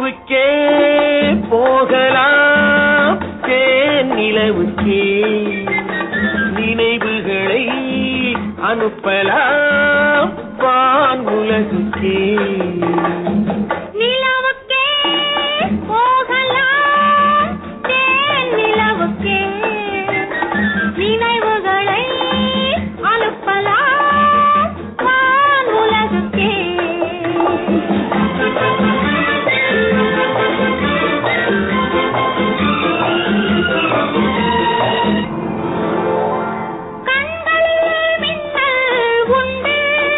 நிலவுக்கே போகலாம் தேன் நிலவுக்கே நினைவுகளை அனுப்பலாம் வான் உலகுக்கே நிலவுக்கே போகலாம் தேன் நிலவுக்கே நினைவுகளை அனுப்பலாம் வான் உலகுக்கே கண்களிலே மின்னல் உண்டு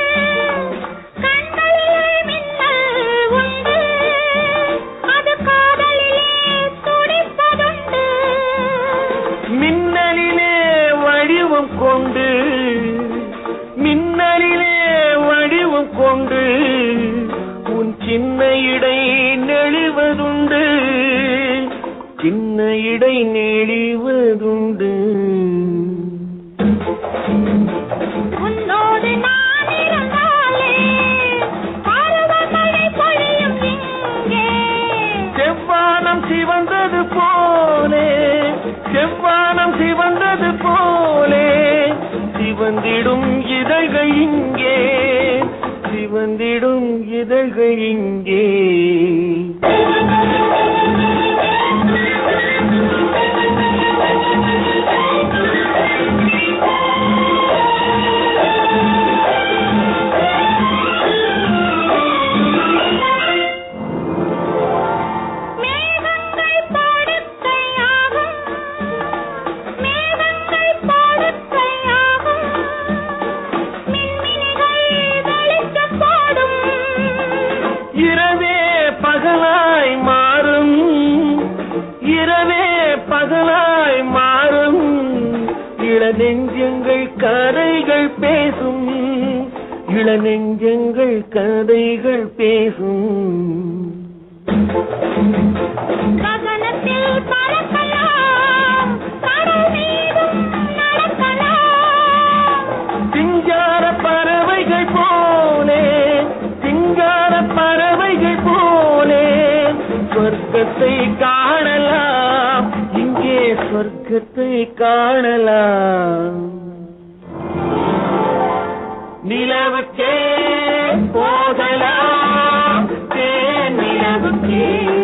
கண்களிலே மின்னல் உண்டு அது காதலிலே துடிப்பதுண்டு மின்னலிலே வடிவம் கொண்டு மின்னலிலே வடிவம் கொண்டு உன் சின்ன இடை நெளிவதுண்டு சின்ன இடை நெளிவதுண்டு உன்னோடு நான் இருந்தாலே பருவமழை பொழியும் இங்கே செவ்வானம் சிவந்தது போலே செவ்வானம் சிவந்தது போலே சிவந்திடும் இதழ்கள் இங்கே சிவந்திடும் இதழ்கள் இங்கே மேகங்கள் படுக்கையாகும் மேகங்கள் படுக்கையாகும் மின்மினிகள் வெளிச்சம் போடும் இரவே பகலாய் மாறும் இரவே பகலாய் மாறும் இளநெஞ்சங்கள் கதைகள் பேசும் இளநெஞ்சங்கள் கதைகள் பேசும் ககனத்தில் பறக்கலாம் கடல் மீதும் நடக்கலாம் சிங்கார பறவைகள் போலே சிங்கார பறவைகள் போலே சொர்க்கத்தை காணலாம் இங்கே சொர்க்கத்தை காணலாம் நிலவுக்கே போகலாம் தேன் நிலவுக்கே